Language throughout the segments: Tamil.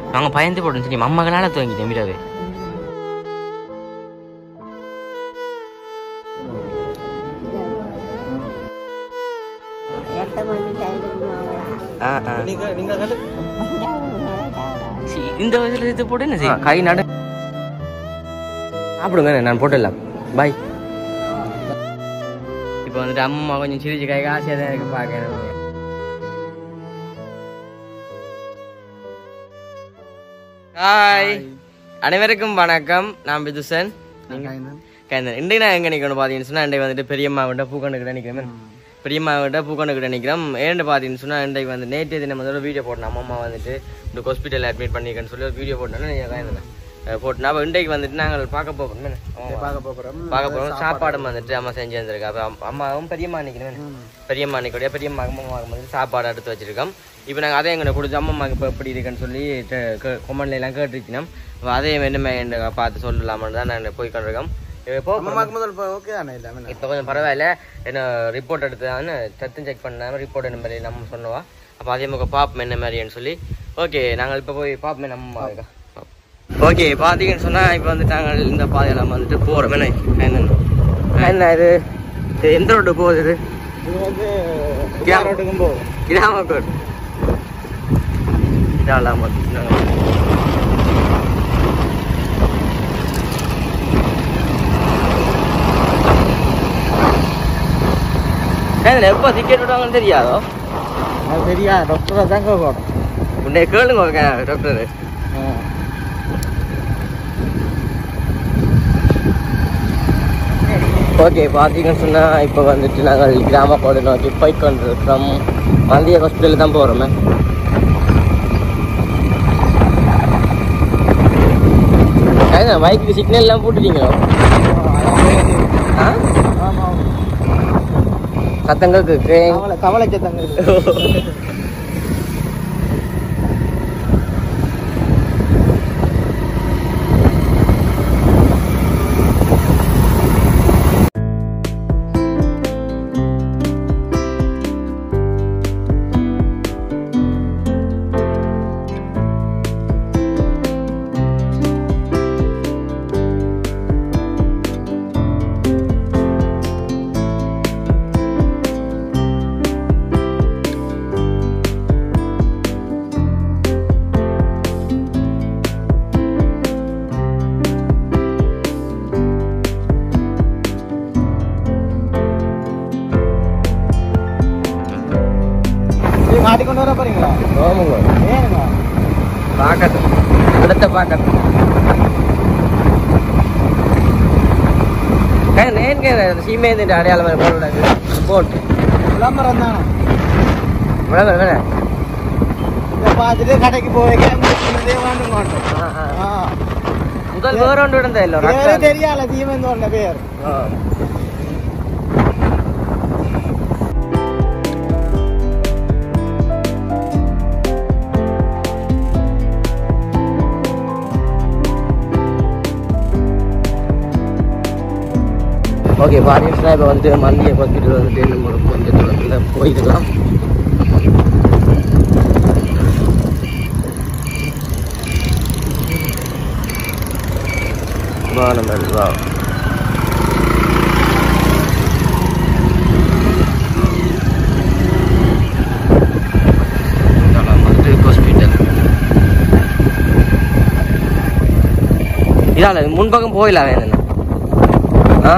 நாங்கள் பயந்து போட்டோம் சரி அம்மாக்களால் தூங்கிட்டேன் விடவே எட்டு மணி டைம் ஆ ஆ நீங்க நீங்க கண்டு சரி, இந்த வயசுல இது போட்டு என்ன செய்யும் கை நடு சாப்பிடுங்க நான் போட்டுடலாம் பாய் இப்போ வந்துட்டு அம்மா கொஞ்சம் சிரிச்சு கை ஆசையாக தான் இருக்கு பார்க்க ஹாய் அனைவருக்கும் வணக்கம் நான் பிதுசன் கைந்தன் இன்றைக்கு நான் எங்கே நிற்கணும் பார்த்தீங்கன்னு சொன்னால் இன்றைக்கு வந்துட்டு பெரியம்மா விட்ட பூக்கண்டு கிட்ட நிற்கிறேன் பெரியம்மா விட்ட பூக்கண்டு கிட்ட நிற்கிறோம் ஏன்னு பார்த்தீங்கன்னு சொன்னால் இன்றைக்கு வந்து நேற்று தினம் வந்து ஒரு வீடியோ போட்டேன் அம்மா வந்துட்டு இந்த ஹாஸ்பிட்டலில் அட்மிட் பண்ணிக்கன்னு சொல்லி ஒரு வீடியோ போட்டேன்னா நீங்கள் கைந்தேன் போட்டேன் அப்போ இன்றைக்கு வந்துட்டு நாங்கள் பார்க்க போகிறோம் பார்க்க போறோம் பார்க்க போகிறோம் சாப்பாடு வந்துட்டு அம்மா செஞ்சு வந்திருக்கா அப்போ அம்- அம்மாவும் பெரியம்மா நிற்கிறேன் பெரியம்மா நிற்கக்கூடிய பெரியம்மா அம்மாவுக்கு வந்து சாப்பாடு எடுத்து வச்சிருக்கோம் இப்போ நாங்கள் அதை எங்களை கொடுத்து அம்மாவுக்கு இப்போ எப்படி இருக்குன்னு சொல்லி கொமெண்ட்ல எல்லாம் கேட்டுருக்கணும் அப்போ அதையும் வேணுமே என்று பார்த்து சொல்லலாம்னு தான் நான் போய் கொண்டிருக்கோம் இப்போ அம்மாக்கு முதல் ஓகே தானே இல்லாம இப்போ கொஞ்சம் பரவாயில்ல என்ன ரிப்போர்ட் எடுத்து சத்தம் செக் பண்ணாமல் ரிப்போர்ட் என்ன மாதிரி நம்ம சொன்னவா அப்போ அதே மாதிரி பார்ப்போம் என்ன மாதிரின்னு சொல்லி ஓகே நாங்கள் இப்போ போய் பார்ப்போம் நம்ம ஓகே பார்த்தீங்கன்னு சொன்னால் இப்போ வந்து நாங்கள் இந்த பாதையெல்லாம் வந்துட்டு போகிறோம் என்ன என்ன என்ன இது இது எந்த ரோட்டு போகுது இது இது வந்து கிராம- ரோட்டுக்கும் போகும் கிராமக்கோட் இதெல்லாம் எப்போ டிக்கெட் விடுவாங்கன்னு தெரியாதோ அது சரியா டாக்டரை தான் கேட்கணும் உன்னை கேளுங்க டாக்டர் ஓகே பார்த்தீங்கன்னு சொன்னால் இப்போ வந்துட்டு நாங்கள் கிராமக்கோடு நோக்கி போய் கொண்டிருக்கிறோம் மந்திய ஹாஸ்பிட்டல் தான் போகிறோமே பைக்கு சிக்னல் எல்லாம் போட்டுட்டீங்களோ ஆ ஆமாம் சத்தங்களுக்கு கவலை கவலை சத்தங்க மாட்டிக்கொண்டு வர போறீங்களா ஆமாங்க ஏனுங்க பார்க்கட்டும் இடத்த பார்க்கட்டும் நேன் சீமேந்திர அடையாளம் போடுறாங்க போட்டு விளம்பரம் தானே விளம்பரம் வேணா இதை பார்த்துட்டு கடைக்கு போய் கிளம்பி வாங்க மாட்டோம் ஆ முதல் வேற ஒன்று விழுந்தா இல்லை பேரே தெரியால சீமந்தோட பேர் ஓகே பாத்தீங்கன்னா இப்போ வந்து மந்திய ஹாஸ்பிட்டல் வந்துட்டு நம்ம ஒரு கொஞ்சம் தூரத்தில் போயிருக்கலாம் வா நம்ம வா ஹாஸ்பிட்டல் இதால முன்பக்கம் போயிடலாம் வேணும் ஆ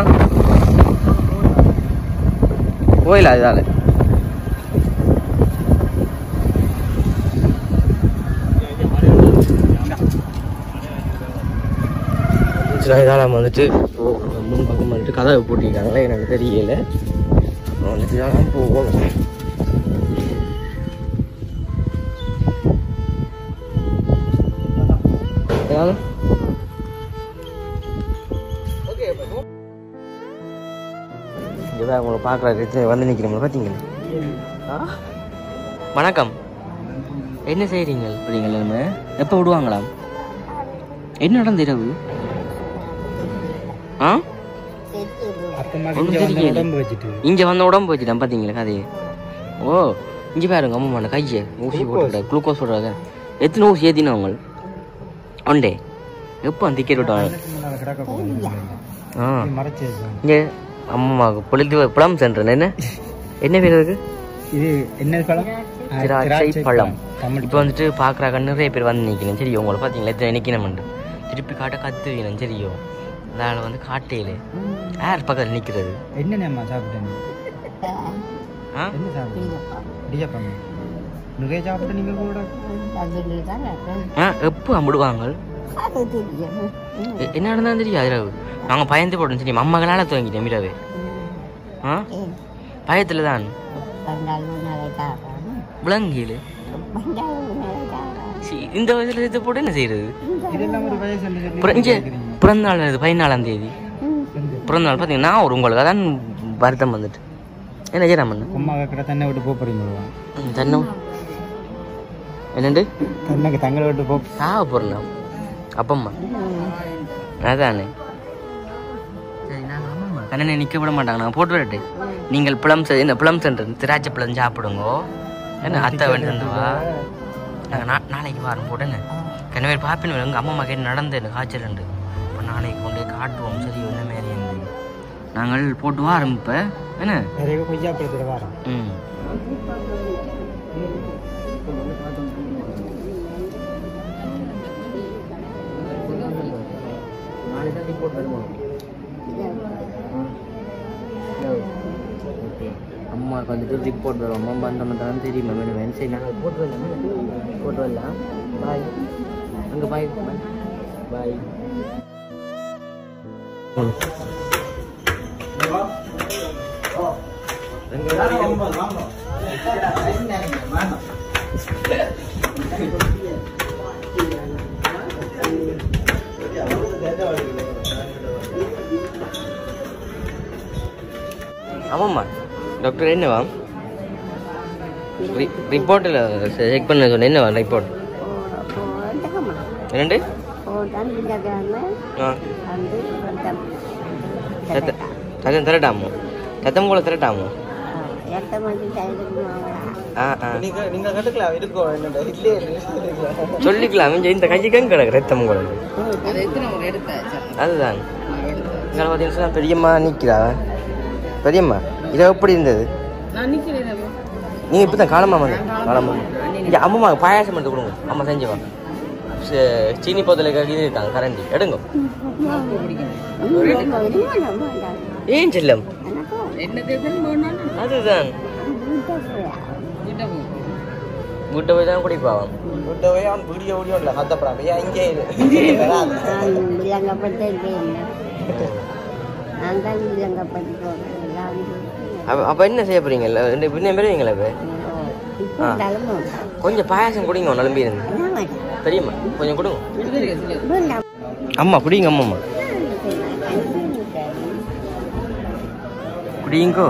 போயிடலாம் இதால சரி, இதால நம்ம வந்துட்டு போகணும். முன்பக்கம் வந்துட்டு கதவை பூட்டிருக்காங்களே எனக்கு தெரியல அப்புறம் வந்துட்டு இதால போகணும் இதால இதான் உங்களை பார்க்குற வந்து நிற்கிறோம் பார்த்தீங்களா வணக்கம் என்ன செய்கிறீங்க அப்படிங்களா நம்ம எப்போ விடுவாங்களாம் என்ன நடந்த இரவு ஆ ஒண்ணும் தெரியல. வச்சுட்டு இங்கே வந்த உடம்பு வச்சுட்டேன் பார்த்தீங்களா கதையை ஓ இங்கே பாருங்க அம்மா கையை ஊசி போட்டுக்கிட்ட குளுக்கோஸ் போடுறாங்க எத்தனை ஊசி ஏற்றினவங்க உண்டே எப்போ டிக்கெட் விட்டோம் ஆ மறைச்சு இங்கே அம்மாவுக்கு பொழுது பழம் சென்றேன் என்ன என்ன பேர் இருக்கு இது என்ன பழம் திராட்சை பழம் தமிழ் இப்போ வந்துட்டு பார்க்குறாங்க நிறைய பேர் வந்து நிற்கணும் சரி உங்களை பார்த்தீங்களா எத்தனை நிற்கணும்னு திருப்பி காட்ட கத்து வேணும் சரியோ அதனால் வந்து காட்டையில் யார் பக்கத்தில் நிற்கிறது என்னென்னம்மா சாப்பிட்டேன் ஆ என்ன சாப்பிட்டேன் இடியாப்பம் நிறைய சாப்பிட்டு நீங்க கூட ஆ எப்போ அம்பிடுவாங்க எ- என்ன நடந்தாலும் தெரியாது இரவு நாங்கள் பயந்து போட்டோம் சரி அம்மாக்களால் துவங்கிட்டேன் இரவு ஆ பயத்தில் தான் விலங்கில் இந்த வயசுல இதை போட்டு என்ன செய்யறது இதெல்லாம் ஒரு வயசு சொல்லி பிற- இங்கே பிறந்த நாள் இது பதினாலாம் தேதி பிறந்த நாள் பார்த்தீங்கன்னா நான் ஒரு உங்களுக்கு அதான் வருத்தம் வந்துட்டு என்ன செய்யலாம் பண்ண அம்மா கிட்ட தண்ணி விட்டு போக போறீங்க தன்னம் என்னண்டு தண்ணிக்கு தங்களை விட்டு போ சாவ போறேன் அப்பம்மா அதானே கண்ணனை நிற்க விட மாட்டாங்க நான் போட்டு வரட்டு நீங்கள் பிளம்ஸ் இந்த பிளம் சென்டர் திராட்சை பழம் சாப்பிடுங்க என்ன அத்தை வேண்டி தந்துவா நாங்கள் நா நாளைக்கு வரோம் போட்டேன்னு கண்ண பேர் பாப்பின் எங்கள் அம்மா கேட்டு நடந்தேன் காய்ச்சல் உண்டு இப்போ நாளைக்கு கொண்டு போய் காட்டுவோம் சரி என்ன மாரி இருந்து நாங்கள் போட்டு வாரோம் இப்போ என்ன நிறைய கொய்யா பழத்தில் வரோம் ம் அம்மாவுக்கு வந்துட்டு ரிப்போர்ட் வரும் அம்மா அந்த மட்டும் தெரியுமா வேணும் சரி நாங்கள் போட்டு வரலாம் போட்டு வரலாம் பாய் அங்கே பாய் பாய் ஆமாம்மா டாக்டர் என்னவா ரிப்போர்ட்டில் செக் பண்ண சொன்னேன் என்னவா ரிப்போர்ட் ரெண்டு ஆ சத்த சத்தம் திரட்டாமோ சத்தம் கூட திரட்டாமோ ஆ ஆ நீங்க நீங்க கட்டுக்கலாம் இருக்கோம் என்னோட இல்லையே சொல்லிக்கலாம் இங்க இந்த கைக்கு கிடக்கு ரத்தம் கூட அதுதான் இங்கே பார்த்தீங்கன்னா பெரியம்மா நிற்கிறா பெரியம்மா இது எப்படி இருந்தது நீங்கள் இப்போ தான் காலமா வந்து காலமா இங்கே அம்மா பாயாசம் எடுத்து கொடுங்க அம்மா செஞ்சுவா சே- சீனி போதில் இது இருக்காங்க கரண்டி எடுங்க ஏன் செல்லம் அதுதான் வீட்டை போய் தான் குடிப்பாவான் விட்டவே அவன் வீடியோ வீடியோ இல்லை கத்தப்படாம ஏன் இங்கே இரு வராது. அப்ப அப்ப என்ன செய்ய போறீங்க இல்ல ரெண்டு பின்ன பெறுவீங்களா இப்ப கொஞ்சம் பாயாசம் குடிங்க நலம்பி இருந்து தெரியுமா கொஞ்சம் கொடுங்க அம்மா குடிங்க அம்மா அம்மா குடிங்கோ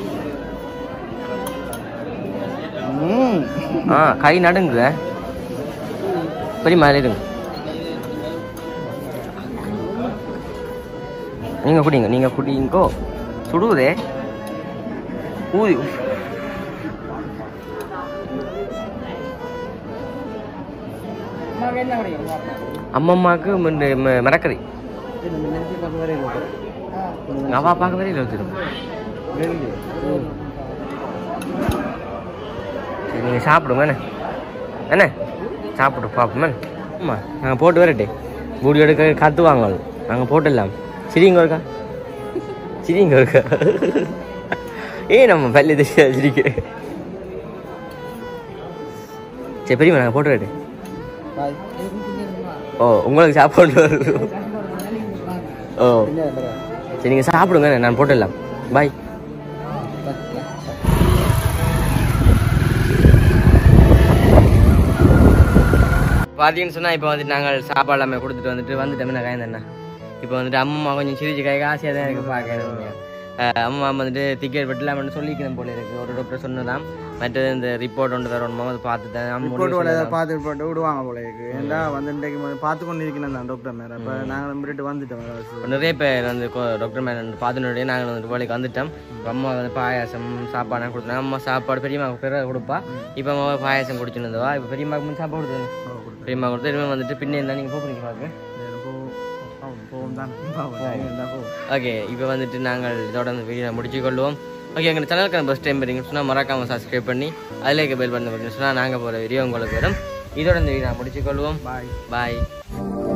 ம் ஆ கை நடுங்க பெரியம்மா இருங்க நீங்க குடிங்க நீங்க குடிங்கோ சுடுவதே ஊதி அம்மம்மாவுக்கு ம- ம- மரக்கறி எங்க அப்பா பார்க்க வரையில் வச்சிடும் சரி நீங்கள் சாப்பிடுங்க என்ன என்ன சாப்பிட்டு பார்ப்போம் என்ன ஆமாம் நாங்கள் போட்டு வரட்டே வீடியோ எடுக்க கற்றுவாங்க நாங்கள் போட்டுடலாம் சிரிங்க இருக்கா சிரிங்க இருக்கா ஏன் நம்ம பள்ளி தெரியாது சிரிக்க சரி பெரியம்மா நாங்கள் போட்டு வரட்டே பாய் ஓ உங்களுக்கு சாப்பாடு வருது ஓ சரி நீங்கள் சாப்பிடுங்க நான் போட்டுடலாம் பாய் பார்த்தீங்கன்னு சொன்னால் இப்போ வந்துட்டு நாங்கள் சாப்பாடு எல்லாமே கொடுத்துட்டு வந்துட்டு வந்துட்டோம் நான் காய்ந்தண்ணா இப்போ வந்துட்டு அம்மா கொஞ்சம் சிரிச்சு கை ஆசையாக தான் எனக்கு பார்க்கணும் அஹ் அம்மா வந்துட்டு டிக்கெட் வெட்டலாம்னு சொல்லிக்கிறேன் போல இருக்கு ஒரு டாக்டர் சொன்னதாம் மற்றது இந்த ரிப்போர்ட் ஒன்று தரணுமோ அதை பார்த்துட்டேன் ரிப்போர்ட் வேலை ஏதாவது பார்த்து போட்டு விடுவாங்க போல இருக்கு ஏன்டா வந்து இன்றைக்கு முதல்ல பார்த்து கொண்டு இருக்கணும் தான் டாக்டர் மேல இப்போ நாங்கள் நம்பிட்டு வந்துட்டோம் வேலைவாசி. இப்ப நிறைய பேர் வந்து கொ- டாக்டர் மேலே பார்த்துனுடைய நாங்கள் வந்து வேலைக்கு வந்துட்டோம் இப்ப அம்மா வந்து பாயாசம் சாப்பாடு கொடுத்தாங்க அம்மா சாப்பாடு பெரியம்மா பிற கொடுப்பா இப்போ அம்மா பாயாசம் குடிச்சுருந்தவா இப்போ பெரியம்மாக்கு முன் சாப்பாடு கொடுத்தது ஓ, கொடுத்து. பெரியம்மா கொடுத்து இனிமே வந்துட்டு பின்னே இருந்தால் நீங்கள் போகிறீங்க பார்க்க சரி, போ- போவோம், போவோம் தான் போவோம், time இருந்தா போவோம். ஓகே இப்போ வந்துட்டு நாங்கள் இதோட இந்த வீடியோ முடிச்சு கொள்வோம் ஓகே எங்கள் சேனலுக்கு ஃபஸ்ட் டைம் வரீங்கன்னு சொன்னால் மறக்காமல் சப்ஸ்கிரைப் பண்ணி அதில் இருக்க பெல் பண்ண சொன்னால் நாங்கள் போகிற வீடியோ உங்களுக்கு வரும் இதோட இந்த வீடியோ முடிச்சு கொள்வோம் பாய் பாய்